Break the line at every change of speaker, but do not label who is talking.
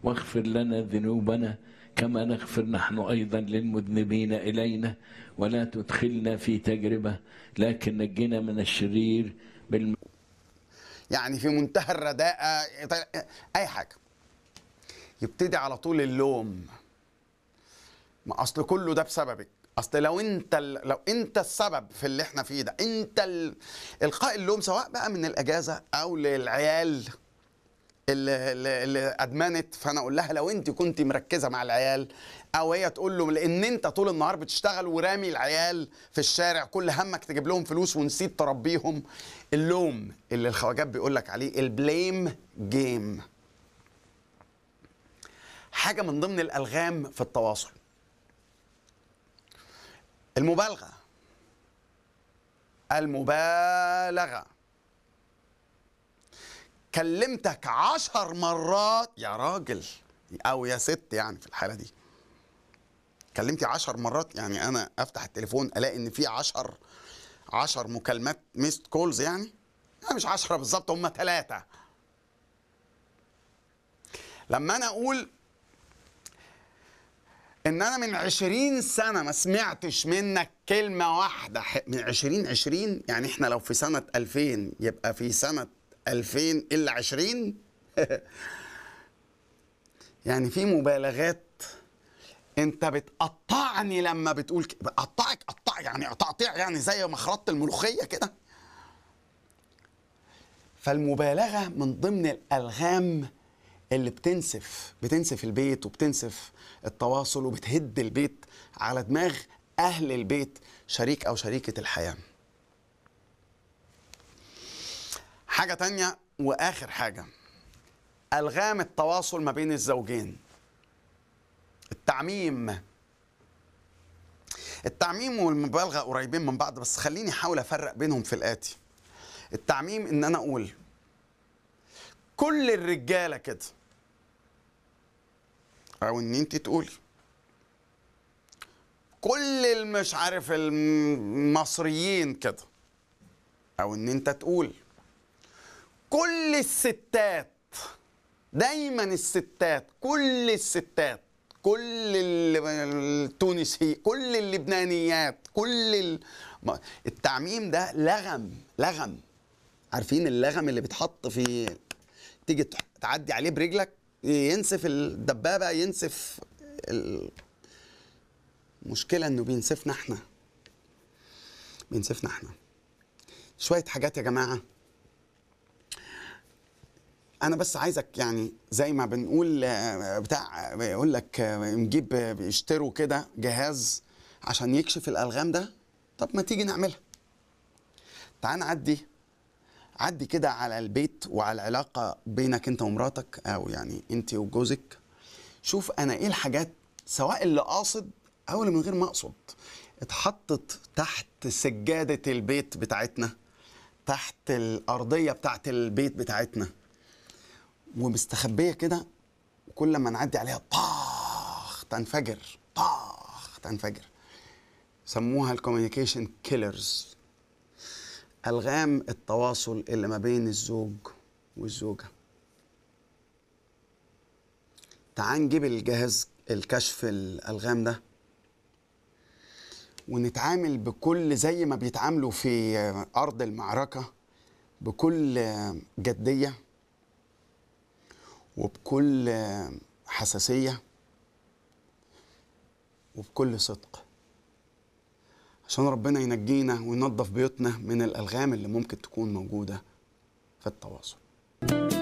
واغفر لنا ذنوبنا كما نغفر نحن ايضا للمذنبين الينا ولا تدخلنا في تجربه لكن نجنا من الشرير بالم...
يعني في منتهى الرداءة أي حاجة يبتدي على طول اللوم ما أصل كله ده بسببك أصل لو أنت ال- لو أنت السبب في اللي إحنا فيه ده أنت ال- إلقاء اللوم سواء بقى من الأجازة أو للعيال اللي, اللي, اللي ادمنت فانا اقول لها لو انت كنت مركزه مع العيال او هي تقول له لان انت طول النهار بتشتغل ورامي العيال في الشارع كل همك تجيب لهم فلوس ونسيت تربيهم اللوم اللي الخواجات بيقول لك عليه البليم جيم حاجه من ضمن الالغام في التواصل المبالغه المبالغه كلمتك عشر مرات يا راجل او يا ست يعني في الحاله دي كلمتي عشر مرات يعني انا افتح التليفون الاقي ان في عشر عشر مكالمات ميست كولز يعني يعني مش عشرة بالظبط هم ثلاثة لما انا اقول ان انا من عشرين سنة ما سمعتش منك كلمة واحدة ح- من عشرين عشرين يعني احنا لو في سنة الفين يبقى في سنة الفين الا عشرين يعني في مبالغات انت بتقطعني لما بتقول ك... بقطعك قطع يعني تقطيع يعني زي مخرطة الملوخية كده فالمبالغة من ضمن الألغام اللي بتنسف بتنسف البيت وبتنسف التواصل وبتهد البيت على دماغ أهل البيت شريك أو شريكة الحياة حاجة تانية وآخر حاجة ألغام التواصل ما بين الزوجين التعميم التعميم والمبالغة قريبين من بعض بس خليني أحاول أفرق بينهم في الآتي التعميم إن أنا أقول كل الرجالة كده أو إن أنت تقولي كل المش عارف المصريين كده أو إن أنت تقول كل الستات دايما الستات كل الستات كل ال- التونسي كل اللبنانيات كل ال... ما- التعميم ده لغم لغم عارفين اللغم اللي بيتحط في تيجي تح- تعدي عليه برجلك ينسف الدبابة ينسف ال- المشكلة انه بينسفنا احنا بينسفنا احنا شوية حاجات يا جماعة انا بس عايزك يعني زي ما بنقول آه، بتاع بيقول لك آه، نجيب آه، بيشتروا كده جهاز عشان يكشف الالغام ده طب ما تيجي نعملها تعال نعدي عدي كده على البيت وعلى العلاقه بينك انت ومراتك او يعني انت وجوزك شوف انا ايه الحاجات سواء اللي قاصد او اللي من غير ما اقصد اتحطت تحت سجاده البيت بتاعتنا تحت الارضيه بتاعت البيت بتاعتنا ومستخبيه كده وكل ما نعدي عليها طاخ تنفجر طاخ تنفجر سموها الكوميونيكيشن كيلرز الغام التواصل اللي ما بين الزوج والزوجه تعال نجيب الجهاز الكشف الالغام ده ونتعامل بكل زي ما بيتعاملوا في ارض المعركه بكل جديه وبكل حساسية وبكل صدق عشان ربنا ينجينا وينظف بيوتنا من الألغام اللي ممكن تكون موجودة في التواصل